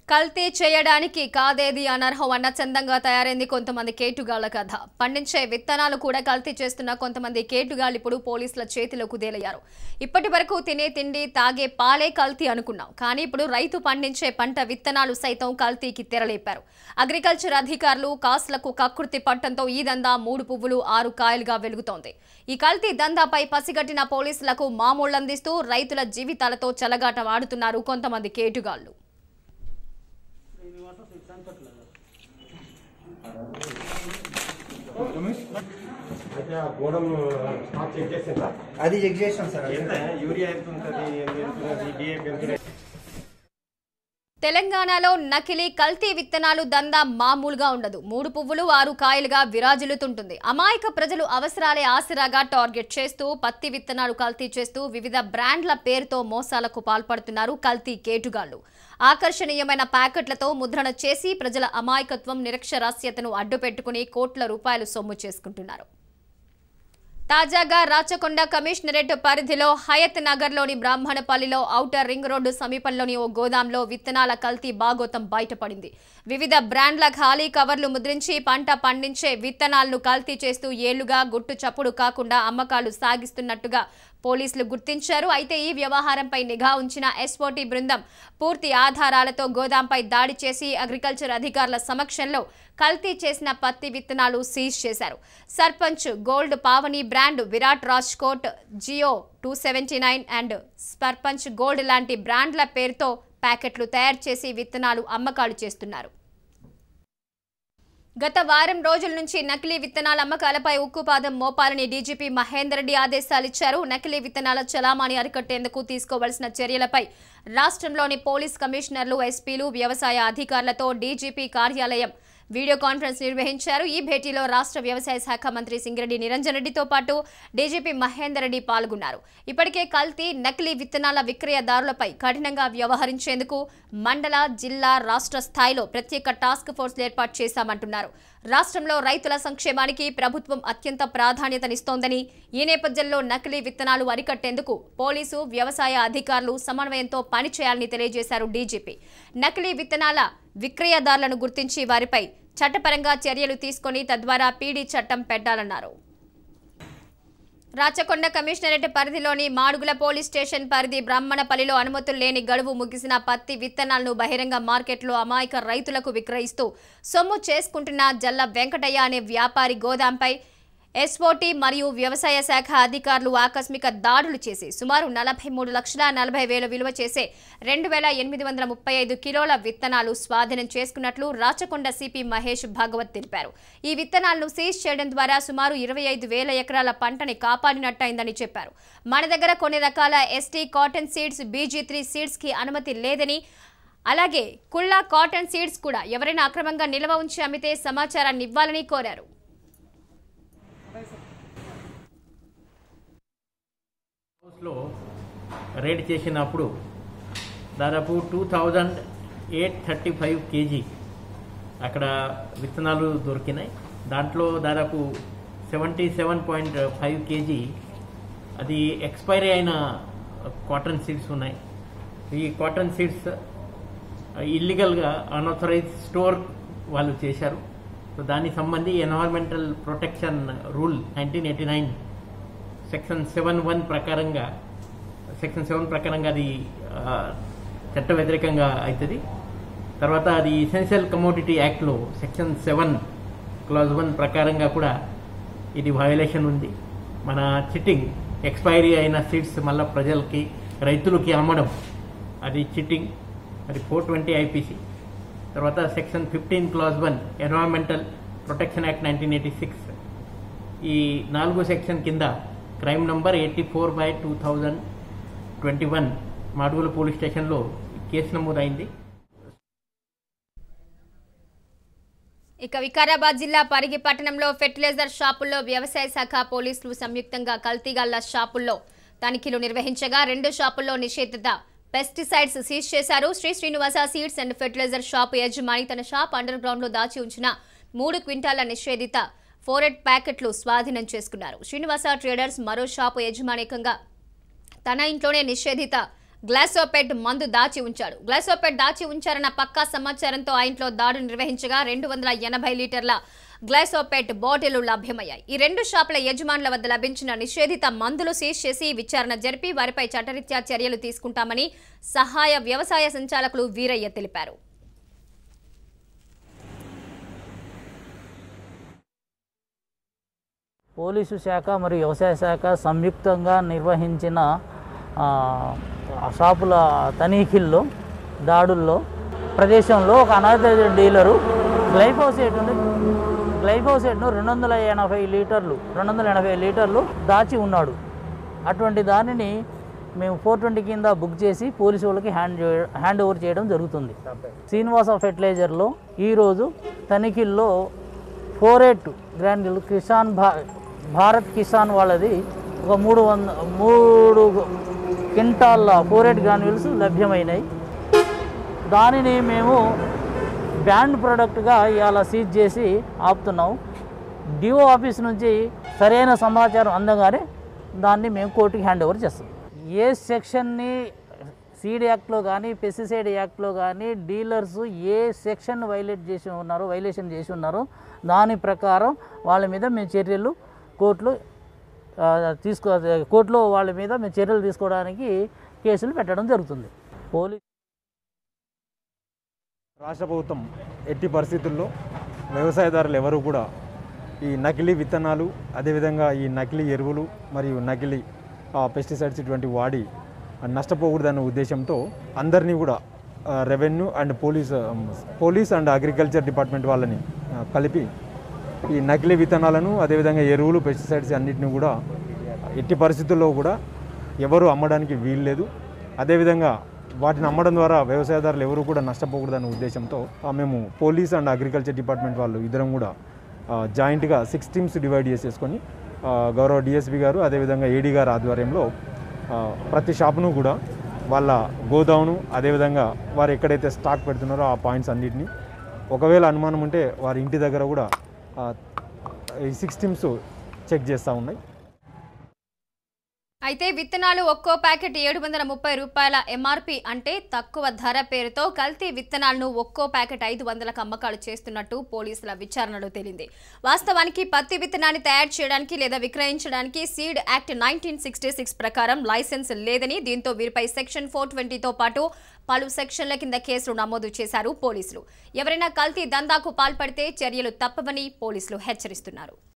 కల్తీ చేయడానికి కాదేది అనర్హం అన్న చందంగా తయారైంది కొంతమంది కేటుగాళ్ల కథ పండించే విత్తనాలు కూడా కల్తీ చేస్తున్న కొంతమంది కేటుగాళ్ళు ఇప్పుడు పోలీసుల చేతిలోకి కుదేలయ్యారు ఇప్పటి వరకు తినే తిండి తాగే పాలే కల్తీ అనుకున్నాం కానీ ఇప్పుడు రైతు పండించే పంట విత్తనాలు సైతం కల్తీకి తెరలేపారు అగ్రికల్చర్ అధికారులు కాసులకు కకృతి పట్టడంతో ఈ దందా మూడు పువ్వులు ఆరు కాయలుగా వెలుగుతోంది ఈ కల్తీ దందాపై పసిగట్టిన పోలీసులకు మామూళ్లందిస్తూ రైతుల జీవితాలతో చెలగాట ఆడుతున్నారు కొంతమంది కేటుగాళ్లు అయితే ఆ గోడం స్టాక్ చెక్ చేసిందా అది చెక్ చేసాం సార్ అది. ఎంత యూరియా ఎంత ఉంటుంది ఎంత ఉంటుంది డిఏపి ఎంత ఉంటుంది తెలంగాణలో నకిలీ కల్తీ విత్తనాలు దందా మామూలుగా ఉండదు మూడు పువ్వులు ఆరు కాయలుగా విరాజిల్లుతుంటుంది అమాయక ప్రజలు అవసరాలే ఆసరాగా టార్గెట్ చేస్తూ పత్తి విత్తనాలు కల్తీ చేస్తూ వివిధ బ్రాండ్ల పేరుతో మోసాలకు పాల్పడుతున్నారు కల్తీ కేటుగాళ్లు ఆకర్షణీయమైన ప్యాకెట్లతో ముద్రణ చేసి ప్రజల అమాయకత్వం నిరక్షరాస్యతను అడ్డుపెట్టుకుని కోట్ల రూపాయలు సొమ్ము చేసుకుంటున్నారు తాజాగా రాచకొండ కమిషనరేట్ పరిధిలో హయత్ నగర్లోని బ్రాహ్మణపల్లిలో ఔటర్ రింగ్ రోడ్డు సమీపంలోని ఓ గోదాంలో విత్తనాల కల్తీ బాగోతం బయటపడింది వివిధ బ్రాండ్ల ఖాళీ కవర్లు ముద్రించి పంట పండించే విత్తనాలను కల్తీ చేస్తూ ఏళ్లుగా గుట్టు చప్పుడు కాకుండా అమ్మకాలు సాగిస్తున్నట్టుగా పోలీసులు గుర్తించారు అయితే ఈ వ్యవహారంపై నిఘా ఉంచిన ఎస్ఓటీ బృందం పూర్తి ఆధారాలతో గోదాంపై దాడి చేసి అగ్రికల్చర్ అధికారుల సమక్షంలో కల్తీ చేసిన పత్తి విత్తనాలు సీజ్ చేశారు Sarpanch gold Pavani brand Virat Rajkot Jio two seventy nine and Sarpanch gold లాంటి బ్రాండ్ల పేరుతో ప్యాకెట్లు తయారు చేసి విత్తనాలు అమ్మకాలు చేస్తున్నారు గత వారం రోజుల నుంచి నకిలీ విత్తనాల అమ్మకాలపై ఉక్కుపాదం మోపాలని డీజీపీ మహేందర్ రెడ్డి ఆదేశాలిచ్చారు నకిలీ విత్తనాల చలామణి అరికట్టేందుకు తీసుకోవలసిన చర్యలపై రాష్ట్రంలోని పోలీస్ కమిషనర్లు ఎస్పీలు వ్యవసాయ అధికారులతో డీజీపీ కార్యాలయం వీడియో కాన్ఫరెన్స్ నిర్వహించారు ఈ భేటీలో రాష్ట్ర వ్యవసాయ శాఖ మంత్రి సింగిరెడ్డి నిరంజన్ రెడ్డితో పాటు డీజీపీ మహేందర్ రెడ్డి పాల్గొన్నారు ఇప్పటికే కల్తీ నకిలీ విత్తనాల విక్రయదారులపై కఠినంగా వ్యవహరించేందుకు మండల జిల్లా రాష్ట్ర స్థాయిలో ప్రత్యేక టాస్క్ ఫోర్స్ ఏర్పాటు చేశామంటున్నారు రాష్ట్రంలో రైతుల సంక్షేమానికి ప్రభుత్వం అత్యంత ప్రాధాన్యతనిస్తోందని ఈ నేపథ్యంలో నకిలీ విత్తనాలు అరికట్టేందుకు పోలీసు వ్యవసాయ అధికారులు సమన్వయంతో పనిచేయాలని తెలియజేశారు డీజీపీ నకిలీ విత్తనాల విక్రయదారులను గుర్తించి వారిపై చట్టపరంగా చర్యలు తీసుకొని తద్వారా పీడీ చట్టం పెట్టాలన్నారు రాచకొండ కమిషనరేట్ పరిధిలోని మాడుగుల పోలీస్ స్టేషన్ పరిధి బ్రాహ్మణపల్లిలో అనుమతులు లేని గడువు ముగిసిన పత్తి విత్తనాలను బహిరంగ మార్కెట్లో అమాయక రైతులకు విక్రయిస్తూ సొమ్ము చేసుకుంటున్న జల్ల వెంకటయ్య అనే వ్యాపారి గోదాంపై ఎస్ఓటీ మరియు వ్యవసాయ శాఖ అధికారులు ఆకస్మిక దాడులు చేసి సుమారు నలభై మూడు లక్షల నలభై వేల విలువ చేసే రెండు వేల ఎనిమిది వందల ముప్పై ఐదు కిలోల విత్తనాలు స్వాధీనం చేసుకున్నట్లు రాచకొండ సిపి మహేష్ భాగవత్ తెలిపారు ఈ విత్తనాలను సీజ్ చేయడం ద్వారా సుమారు ఇరవై ఐదు వేల ఎకరాల పంటని కాపాడినట్టయిందని చెప్పారు మన దగ్గర కొన్ని రకాల ST cotton seeds BG three seeds కి అనుమతి లేదని అలాగే కుళ్ళా కాటన్ సీడ్స్ కూడా ఎవరైనా అక్రమంగా నిల్వ ఉంచి అమ్మితే సమాచారాన్ని ఇవ్వాలని కోరారు హౌస్లో రేడ్ చేసినప్పుడు దాదాపు two thousand eight thirty five KG అక్కడ విత్తనాలు దొరికినాయి దాంట్లో దాదాపు seventy seven point five KG అది ఎక్స్పైరీ అయిన కాటన్ సీడ్స్ ఉన్నాయి ఈ కాటన్ సీడ్స్ ఇల్లీగల్గా అన్ఆథరైజ్ స్టోర్ వాళ్ళు చేశారు సో దానికి సంబంధి environmental protection rule nineteen eighty nine section seven one ప్రకారంగా సెక్షన్ సెవెన్ ప్రకారంగా అది ఆ, చట్ట వ్యతిరేకంగా అవుతుంది తర్వాత అది ఎసెన్షియల్ కమోడిటీ యాక్ట్లో సెక్షన్ సెవెన్ క్లాజ్ వన్ ప్రకారంగా కూడా ఇది వయలేషన్ ఉంది మన చిట్టింగ్ ఎక్స్పైరీ అయిన సీట్స్ మళ్ళీ ప్రజలకి రైతులకి అమ్మడం అది చిట్టింగ్ అది ఫోర్ ట్వంటీ ఐపీసీ తర్వాత section fifteen clause one environmental protection act nineteen eighty six ఈ నాలుగో సెక్షన్ కింద crime number eighty four by two thousand twenty one Madugula police స్టేషన్లో కేసు నమోదైంది ఇక వికారాబాద్ జిల్లా పరిగి పట్టణంలో ఫెర్టిలైజర్ షాపుల్లో వ్యవసాయ శాఖ పోలీసులు సంయుక్తంగా కల్తీగల్ల షాపుల్లో తనిఖీలు నిర్వహించగా రెండు షాపుల్లో నిషేధిత పెస్టిసైడ్స్ సీజ్ చేశారు Shri Srinivasa seeds and fertiliser shop యజమాని తన షాప్ అండర్ గ్రౌండ్ లో దాచి ఉంచిన మూడు క్వింటాల నిషేధిత ఫోరెట్ ప్యాకెట్లు స్వాధీనం చేసుకున్నారు శ్రీనివాస ట్రేడర్స్ మరో షాపు యజమానికంగా తన ఇంట్లోనే నిషేధిత గ్లాసోపెడ్ మందు దాచి ఉంచాడు గ్లాసోపెడ్ దాచి ఉంచారన్న పక్కా సమాచారంతో ఆ ఇంట్లో దాడులు నిర్వహించగా రెండు వందల ఎనభై లీటర్ల గ్లాసోపెట్ బాటిల్ లభ్యమయ్యాయి ఈ రెండు షాపుల యజమానుల వద్ద లభించిన నిషేధిత మందులు సీజ్ చేసి విచారణ జరిపి వారిపై చట్టరీత్యా చర్యలు తీసుకుంటామని సహాయ వ్యవసాయ సంచాలకులు వీరయ్య తెలిపారు పోలీసు శాఖ మరియు వ్యవసాయ శాఖ సంయుక్తంగా నిర్వహించిన ఆ, ఆ షాపుల తనిఖీల్లో దాడుల్లో ప్రదేశంలో ఒక అనాథరైజ్డ్ డీలరు గ్లైఫోసేట్ను గ్లైఫోసేట్ను రెండు వందల ఎనభై లీటర్లు రెండు వందల ఎనభై లీటర్లు దాచి ఉన్నాడు అటువంటి దానిని మేము ఫోర్ ట్వంటీ కింద బుక్ చేసి పోలీసు వాళ్ళకి హ్యాండ్ చే- హ్యాండ్ ఓవర్ చేయడం జరుగుతుంది శ్రీనివాస ఫెర్టిలైజర్లో ఈరోజు తనిఖీల్లో ఫోరెట్ గ్రాండ్యుల్ కిసాన్ భా భారత్ కిసాన్ వాళ్ళది ఒక మూడు వంద మూడు క్వింటాల్ల ఫోరెట్ గ్రాన్యుల్స్ లభ్యమైనాయి దానిని మేము బ్యాండ్ ప్రోడక్ట్గా ఇవాళ సీజ్ చేసి ఆపుతున్నాం డిఓ ఆఫీస్ నుంచి సరైన సమాచారం అందగానే దాన్ని మేము కోర్టుకి హ్యాండ్ ఓవర్ చేస్తాం ఏ సెక్షన్ని సీడ్ యాక్ట్లో కానీ పెస్టిసైడ్ యాక్ట్లో కానీ డీలర్స్ ఏ సెక్షన్ వైలేట్ చేసి ఉన్నారో వైలేషన్ చేసి ఉన్నారో దాని ప్రకారం వాళ్ళ మీద మేము చర్యలు కోర్టులో ఆ, తీసుకో కోర్టులో వాళ్ళ మీద మేము చర్యలు తీసుకోవడానికి కేసులు పెట్టడం జరుగుతుంది పోలీస్ రాష్ట్ర ప్రభుత్వం ఎట్టి పరిస్థితుల్లో వ్యవసాయదారులు ఎవరు కూడా ఈ నకిలీ విత్తనాలు అదేవిధంగా ఈ నకిలీ ఎరువులు మరియు నకిలీ ఆ, పెస్టిసైడ్స్ ఇటువంటి వాడి నష్టపోకూడదనే ఉద్దేశంతో అందరినీ కూడా ఆ, రెవెన్యూ అండ్ పోలీస్ ఆ, పోలీస్ అండ్ అగ్రికల్చర్ డిపార్ట్మెంట్ వాళ్ళని ఆ, కలిపి ఈ నకిలీ విత్తనాలను అదేవిధంగా ఎరువులు పెస్టిసైడ్స్ అన్నిటిని కూడా ఎట్టి పరిస్థితుల్లో కూడా ఎవరు అమ్మడానికి వీల్లేదు అదేవిధంగా వాటిని అమ్మడం ద్వారా వ్యవసాయదారులు ఎవరు కూడా నష్టపోకూడదనే ఉద్దేశంతో ఆ, మేము పోలీస్ అండ్ అగ్రికల్చర్ డిపార్ట్మెంట్ వాళ్ళు ఇద్దరం కూడా ఆ, జాయింట్గా సిక్స్ టీమ్స్ డివైడ్ చేసేసుకొని ఆ, గౌరవ డిఎస్పి గారు అదేవిధంగా ఏడీ గారు ఆధ్వర్యంలో ఆ, ప్రతి షాపును కూడా వాళ్ళ గోదామును అదేవిధంగా వారు ఎక్కడైతే స్టాక్ పెడుతున్నారో ఆ పాయింట్స్ అన్నిటిని ఒకవేళ అనుమానం ఉంటే వారి ఇంటి దగ్గర కూడా ఆ, ఈ సిక్స్ టీమ్స్ చెక్ చేస్తూ ఉన్నాయి అయితే విత్తనాలు ఒక్కో ప్యాకెట్ ఏడు వందల ముప్పై రూపాయల ఎంఆర్పి అంటే తక్కువ ధర పేరుతో కల్తీ విత్తనాలను ఒక్కో ప్యాకెట్ ఐదు వందలకు అమ్మకాలు చేస్తున్నట్టు పోలీసుల విచారణలో తేలింది వాస్తవానికి పత్తి విత్తనాన్ని తయారు చేయడానికి లేదా విక్రయించడానికి seed act nineteen sixty six ప్రకారం లైసెన్స్ లేదని దీంతో వీరిపై సెక్షన్ ఫోర్ ట్వంటీతో పాటు పలు సెక్షన్ల కింద కేసులు నమోదు చేశారు పోలీసులు ఎవరైనా కల్తీ దందాకు పాల్పడితే చర్యలు తప్పవని పోలీసులు హెచ్చరిస్తున్నారు